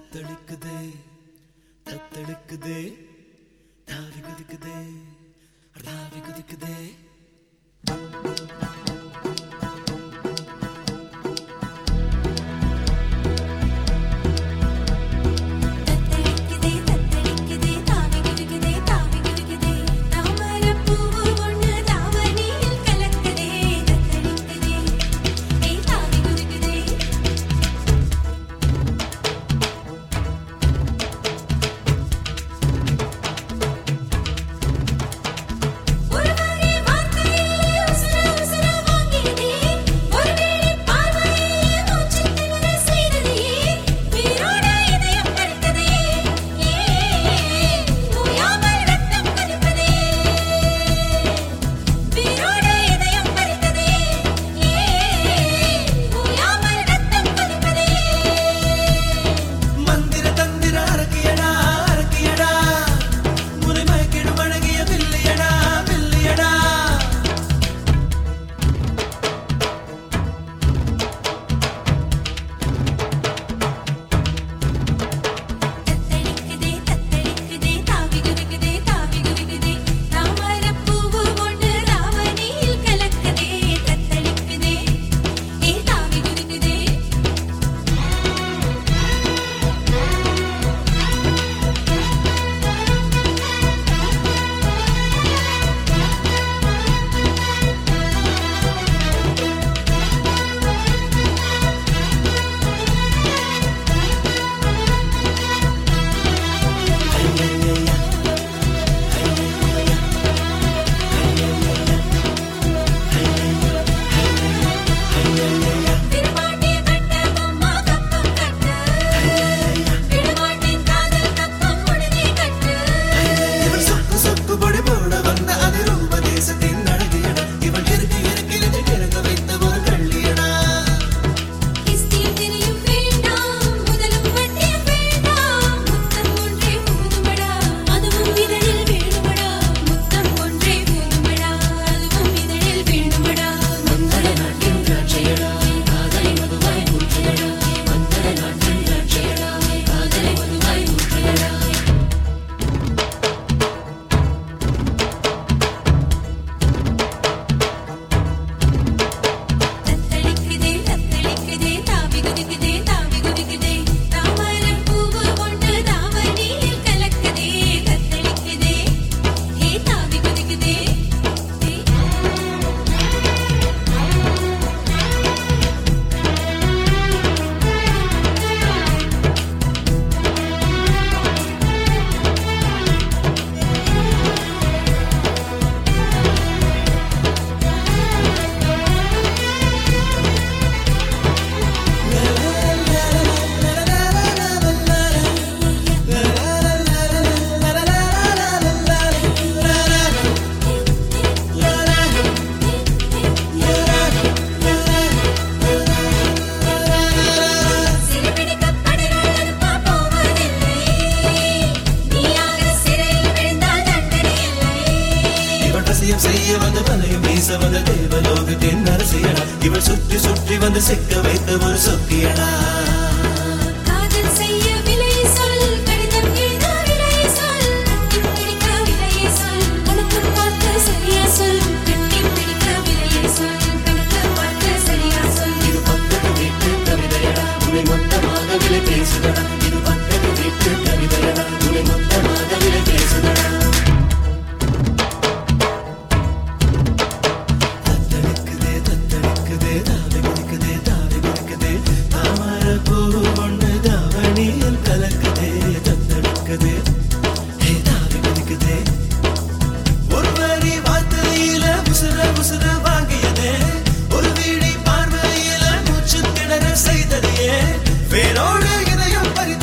தத்தளிக்குதே தத்தளிக்குதே தாவி குதிக்குதே தாவி குதிக்குதே தத்தளிக்குதே தத்தளிக்குதே தாவி குதிக்குதே தாவி குதிக்குதே தாமரைப் பூவு ஒண்ணு தாவணியில் கலக்குதே தத்தளிக்குதே ஏய் தாவி குதிக்குதே ஒரு வரி வார்த்தையிலே உசுர உசுர வாங்கியதே ஒரு வேளை பார்வையிலே மூச்சு திணற செய்ததே உயிரோட இதயம் பறித்ததே ஓயாமல் ரத்தம் கொதிப்பதே உயிரோட இதயம் பறித்ததே ஓயாமல் ரத்தம் கொதிப்பதே மந்திர தந்திர அரக்கியடா அரக்கியடா முறை மயக்கிடும் அழகிய வில்லியடா வில்லியடா தத்தளிக்குதே தத்தளிக்குதே தாவி குதிக்குதே தாவி குதிக்குதே தாமரைப் பூவு ஒண்ணு ராவணியில் கலக்குதே தத்தளிக்குதே ஏ தாவி குதிக்குதே விடுமாட்டே கட்ட பொம்மா கப்பம் கட்டு விடுமாட்டேன் காதல் கப்பம் உடனே கட்டு இவள் சொக்கு சொக்கு பொடி போட வந்த அதிரூப தேசத்தின் அழகியடா இவள் இருக்கு இருக்கிலிருந்து கிழங்க வைத்த ஒரு கள்ளியடா கிஸ்தியும் திரியும் வேண்டாம் முதலும் வட்டியும் வேண்டாம் முத்தம் ஒன்றே போதுமடா அதுவும் இதழில் வேணுமடா முத்தம் ஒன்றே போதுமடா அதுவும் இதழில் வேணுமடா மங்கள நாட்டின் திராட்சையடா காதலை மதுவாய் ஊற்றுதடா மங்கள நாட்டின் திராட்சையடா காதலை மதுவாய் ஊற்றுதடா தத்தளிக்குதே தத்தளிக்குதே தாவி குதிக்குதே தாவி குதிக்குதே தாமரைப் பூவு ஒண்ணு தாவணியில் கலக்குதே தத்தளிக்குதே ஏ தாவி குதிக்குதே சிறுபிடிக்கப்படுகிறாள் அனுப்பா போவதில்லை நீயாக சிறையில் விழுந்தால் தண்டனை இல்லை இவள் வசியம் செய்ய வந்து வலையும் வீச வந்த தேவலோகத்தின் அரசியடா இவள் சுற்றி சுற்றி வந்து சிக்க வைத்த ஒரு சொக்கியடா காதல் செய்ய விலை சொல் கடிதம் எழுத விலை சொல் கட்டி பிடிக்க விலையை சொல் கணக்கு பார்த்து சரியா சொல் கட்டி பிடிக்க விலையை சொல் கணக்கு பார்த்து சரியா சொல் இது பக்கத்து வீட்டு கவிதையடா உன்னை மொத்தமாக விலை பேசுதடா இது பக்கத்து வீட்டு கவிதையடா உன்னை மொத்தமாக விலை பேசுதடா தத்தளிக்குதே தத்தளிக்குதே தாவி குதிக்குதே தாவி குதிக்குதே தாமரை பூ ஒண்ணு தாவணியில் கலக்குதே தத்தளிக்குதே ஹே தாவி குதிக்குதே ஒரு வரி வார்த்தையில உசுர உசுர வாங்கியதே ஒரு வீடி பார்வையில மூச்சு திணற செய்ததே வேரோடு இதயம் பறி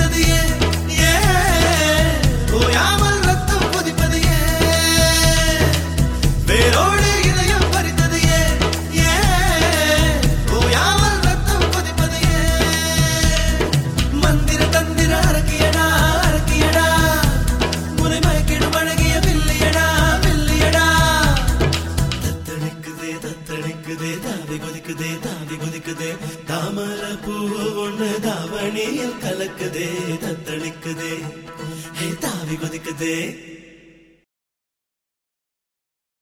கலக்குதே தத்தளிக்குதே ஹே தாவி குதிக்குதே